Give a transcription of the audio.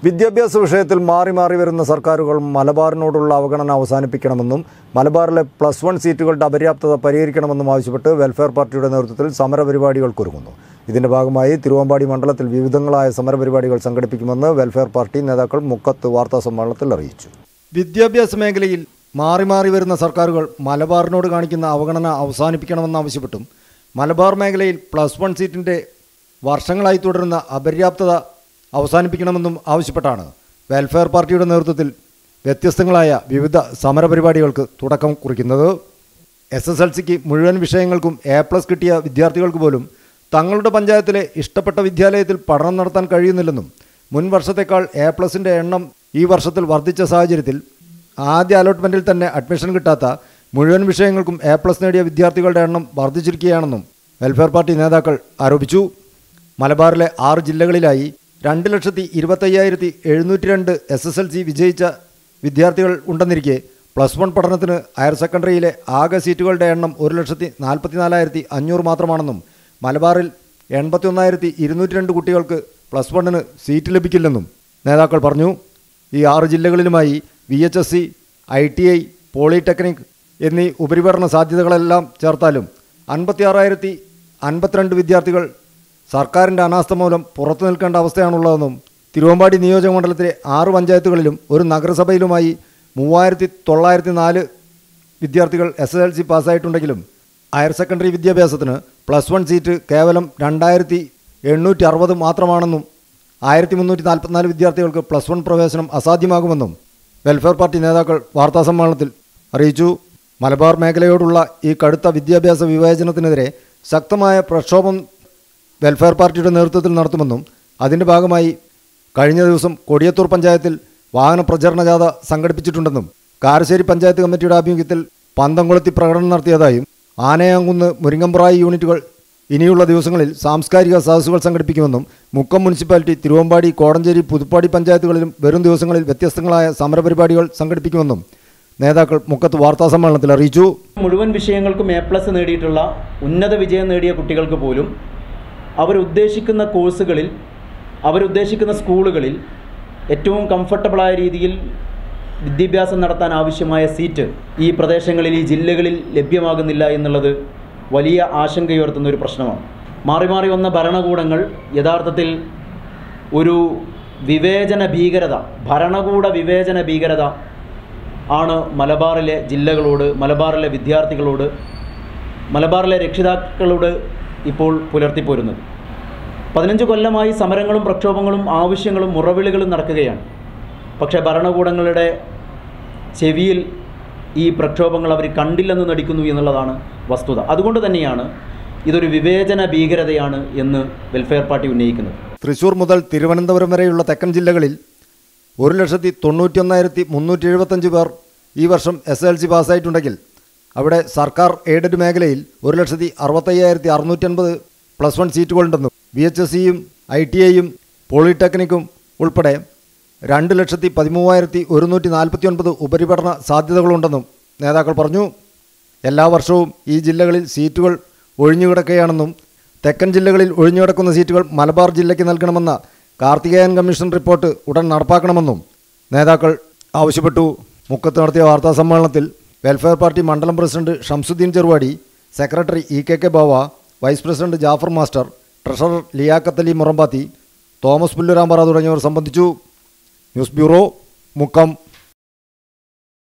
വിദ്യാഭ്യാസ വിഷയത്തിൽ മാറി മാറി വരുന്ന സർക്കാരുകൾ മലബാറിനോടുള്ള അവഗണന അവസാനിപ്പിക്കണമെന്നും മലബാറിലെ പ്ലസ് വൺ സീറ്റുകളുടെ അപര്യാപ്തത പരിഹരിക്കണമെന്നും ആവശ്യപ്പെട്ട് വെൽഫെയർ പാർട്ടിയുടെ നേതൃത്വത്തിൽ സമരപരിപാടികൾക്കൊരുങ്ങുന്നു ഇതിന്റെ ഭാഗമായി തിരുവമ്പാടി മണ്ഡലത്തിൽ വിവിധങ്ങളായ സമരപരിപാടികൾ സംഘടിപ്പിക്കുമെന്ന് വെൽഫെയർ പാർട്ടി നേതാക്കൾ മുക്കത്ത് വാർത്താസമ്മേളനത്തിൽ അറിയിച്ചു വിദ്യാഭ്യാസ മേഖലയിൽ മാറി മാറി വരുന്ന സർക്കാരുകൾ മലബാറിനോട് കാണിക്കുന്ന അവഗണന അവസാനിപ്പിക്കണമെന്നാവശ്യപ്പെട്ടും മലബാർ മേഖലയിൽ പ്ലസ് വൺ സീറ്റിൻ്റെ വർഷങ്ങളായി തുടരുന്ന അപര്യാപ്തത അവസാനിപ്പിക്കണമെന്നും ആവശ്യപ്പെട്ടാണ് വെൽഫെയർ പാർട്ടിയുടെ നേതൃത്വത്തിൽ വ്യത്യസ്തങ്ങളായ വിവിധ സമരപരിപാടികൾക്ക് തുടക്കം കുറിക്കുന്നത് എസ് എസ് എൽ സിക്ക് മുഴുവൻ വിഷയങ്ങൾക്കും എ പ്ലസ് കിട്ടിയ വിദ്യാർത്ഥികൾക്ക് പോലും തങ്ങളുടെ പഞ്ചായത്തിലെ ഇഷ്ടപ്പെട്ട വിദ്യാലയത്തിൽ പഠനം നടത്താൻ കഴിയുന്നില്ലെന്നും മുൻ വർഷത്തേക്കാൾ എ പ്ലസിൻ്റെ എണ്ണം ഈ വർഷത്തിൽ വർദ്ധിച്ച സാഹചര്യത്തിൽ ആദ്യ അലോട്ട്മെൻറ്റിൽ തന്നെ അഡ്മിഷൻ കിട്ടാത്ത മുഴുവൻ വിഷയങ്ങൾക്കും എ പ്ലസ് നേടിയ വിദ്യാർത്ഥികളുടെ എണ്ണം വർദ്ധിച്ചിരിക്കുകയാണെന്നും വെൽഫെയർ പാർട്ടി നേതാക്കൾ ആരോപിച്ചു മലബാറിലെ ആറ് ജില്ലകളിലായി രണ്ട് ലക്ഷത്തി ഇരുപത്തയ്യായിരത്തി എഴുന്നൂറ്റി രണ്ട് എസ് എസ് എൽ സി വിജയിച്ച വിദ്യാർത്ഥികൾ ഉണ്ടെന്നിരിക്കെ പ്ലസ് വൺ പഠനത്തിന് ഹയർ സെക്കൻഡറിയിലെ ആകെ സീറ്റുകളുടെ എണ്ണം ഒരു ലക്ഷത്തി നാൽപ്പത്തിനാലായിരത്തി അഞ്ഞൂറ് മാത്രമാണെന്നും മലബാറിൽ എൺപത്തി ഒന്നായിരത്തി ഇരുന്നൂറ്റി രണ്ട് കുട്ടികൾക്ക് പ്ലസ് വണ്ണിന് സീറ്റ് ലഭിക്കില്ലെന്നും നേതാക്കൾ പറഞ്ഞു ഈ ആറ് ജില്ലകളിലുമായി V H S C I T I polytechnic എന്നീ ഉപരിപഠന സാധ്യതകളെല്ലാം ചേർത്താലും അൻപത്തിയാറായിരത്തി അൻപത്തിരണ്ട് വിദ്യാർത്ഥികൾ സർക്കാരിൻ്റെ അനാസ്ഥ മൂലം പുറത്തു നിൽക്കേണ്ട അവസ്ഥയാണുള്ളതെന്നും തിരുവമ്പാടി നിയോജക മണ്ഡലത്തിലെ ആറ് പഞ്ചായത്തുകളിലും ഒരു നഗരസഭയിലുമായി മൂവായിരത്തി തൊള്ളായിരത്തി നാല് വിദ്യാർത്ഥികൾ എസ് എസ് എൽ സി പാസ്സായിട്ടുണ്ടെങ്കിലും ഹയർ സെക്കൻഡറി വിദ്യാഭ്യാസത്തിന് പ്ലസ് വൺ സീറ്റ് കേവലം രണ്ടായിരത്തി എണ്ണൂറ്റി അറുപത് മാത്രമാണെന്നും ആയിരത്തി മുന്നൂറ്റി നാൽപ്പത്തിനാല് വിദ്യാർത്ഥികൾക്ക് പ്ലസ് വൺ പ്രവേശനം അസാധ്യമാകുമെന്നും വെൽഫെയർ പാർട്ടി നേതാക്കൾ വാർത്താസമ്മേളനത്തിൽ അറിയിച്ചു മലബാർ മേഖലയോടുള്ള ഈ കടുത്ത വിദ്യാഭ്യാസ വിവേചനത്തിനെതിരെ ശക്തമായ പ്രക്ഷോഭം വെൽഫെയർ പാർട്ടിയുടെ നേതൃത്വത്തിൽ നടത്തുമെന്നും അതിൻ്റെ ഭാഗമായി കഴിഞ്ഞ ദിവസം കൊടിയത്തൂർ പഞ്ചായത്തിൽ വാഹന പ്രചരണ ജാഥ സംഘടിപ്പിച്ചിട്ടുണ്ടെന്നും കാരശ്ശേരി പഞ്ചായത്ത് കമ്മിറ്റിയുടെ ആഭിമുഖ്യത്തിൽ പന്തംകുളത്തി പ്രകടനം നടത്തിയതായും ആനയാങ്കുന്ന് മുരിങ്ങമ്പ്രായി യൂണിറ്റുകൾ ഇനിയുള്ള ദിവസങ്ങളിൽ സാംസ്കാരിക സദസ്സുകൾ സംഘടിപ്പിക്കുമെന്നും മുക്കം മുനിസിപ്പാലിറ്റി തിരുവമ്പാടി കോടഞ്ചേരി പുതുപ്പാടി പഞ്ചായത്തുകളിലും വരും ദിവസങ്ങളിൽ വ്യത്യസ്തങ്ങളായ സമരപരിപാടികൾ സംഘടിപ്പിക്കുമെന്നും നേതാക്കൾ മുക്കത്ത് വാർത്താസമ്മേളനത്തിൽ അറിയിച്ചു മുഴുവൻ വിഷയങ്ങൾക്കും എ പ്ലസ് നേടിയിട്ടുള്ള ഉന്നത വിജയം നേടിയ കുട്ടികൾക്ക് പോലും അവരുദ്ദേശിക്കുന്ന കോഴ്സുകളിൽ അവരുദ്ദേശിക്കുന്ന സ്കൂളുകളിൽ ഏറ്റവും കംഫർട്ടബിളായ രീതിയിൽ വിദ്യാഭ്യാസം നടത്താൻ ആവശ്യമായ സീറ്റ് ഈ പ്രദേശങ്ങളിൽ ഈ ജില്ലകളിൽ ലഭ്യമാകുന്നില്ല എന്നുള്ളത് വലിയ ആശങ്കയുയർത്തുന്ന ഒരു പ്രശ്നമാണ് മാറി മാറി വന്ന ഭരണകൂടങ്ങൾ യഥാർത്ഥത്തിൽ ഒരു വിവേചന ഭീകരത ഭരണകൂട വിവേചന ഭീകരത ആണ് മലബാറിലെ ജില്ലകളോട് മലബാറിലെ വിദ്യാർത്ഥികളോട് മലബാറിലെ രക്ഷിതാക്കളോട് ഇപ്പോൾ പുലർത്തിപ്പോരുന്നത് പതിനഞ്ച് കൊല്ലമായി സമരങ്ങളും പ്രക്ഷോഭങ്ങളും ആവശ്യങ്ങളും മുറവിളികളും നടക്കുകയാണ് പക്ഷേ ഭരണകൂടങ്ങളുടെ ചെവിയിൽ ഈ പ്രക്ഷോഭങ്ങൾ അവർ കണ്ടില്ലെന്ന് നടിക്കുന്നു എന്നുള്ളതാണ് വസ്തുത അതുകൊണ്ട് തന്നെയാണ് ഇതൊരു വിവേചന ഭീകരതയാണ് എന്ന് വെൽഫെയർ പാർട്ടി ഉന്നയിക്കുന്നത് തൃശൂർ മുതൽ തിരുവനന്തപുരം വരെയുള്ള തെക്കൻ ജില്ലകളിൽ ഒരു ലക്ഷത്തി തൊണ്ണൂറ്റിയൊന്നായിരത്തി മുന്നൂറ്റി എഴുപത്തഞ്ച് പേർ ഈ വർഷം എസ് എൽ സി പാസ്സായിട്ടുണ്ടെങ്കിൽ അവിടെ സർക്കാർ എയ്ഡഡ് മേഖലയിൽ ഒരു ലക്ഷത്തി അറുപത്തയ്യായിരത്തി അറുന്നൂറ്റൻപത് പ്ലസ് വൺ സീറ്റുകളുണ്ടെന്നും ബി എച്ച് എസ് സിയും ഐ ടി ഐയും പോളിടെക്നിക്കും ഉൾപ്പെടെ രണ്ട് ലക്ഷത്തി പതിമൂവായിരത്തി ഒരുന്നൂറ്റി നാൽപ്പത്തി ഒൻപത് ഉപരിപഠന സാധ്യതകളുണ്ടെന്നും നേതാക്കൾ പറഞ്ഞു എല്ലാ വർഷവും ഈ ജില്ലകളിൽ സീറ്റുകൾ ഒഴിഞ്ഞുകിടക്കുകയാണെന്നും തെക്കൻ ജില്ലകളിൽ ഒഴിഞ്ഞുകിടക്കുന്ന സീറ്റുകൾ മലബാർ ജില്ലയ്ക്ക് നൽകണമെന്ന കാർത്തികേയൻ കമ്മീഷൻ റിപ്പോർട്ട് ഉടൻ നടപ്പാക്കണമെന്നും നേതാക്കൾ ആവശ്യപ്പെട്ടു മുക്കത്ത് നടത്തിയ വാർത്താ സമ്മേളനത്തിൽ വെൽഫെയർ പാർട്ടി മണ്ഡലം president Shamsuddin Cheruvadi secretary E K K Bava vice president Jafar master treasurer Liyakathali Murampathi Thomas Pulluramppara തുടങ്ങിയവർ സംബന്ധിച്ചു ന്യൂസ് ബ്യൂറോ മുക്കം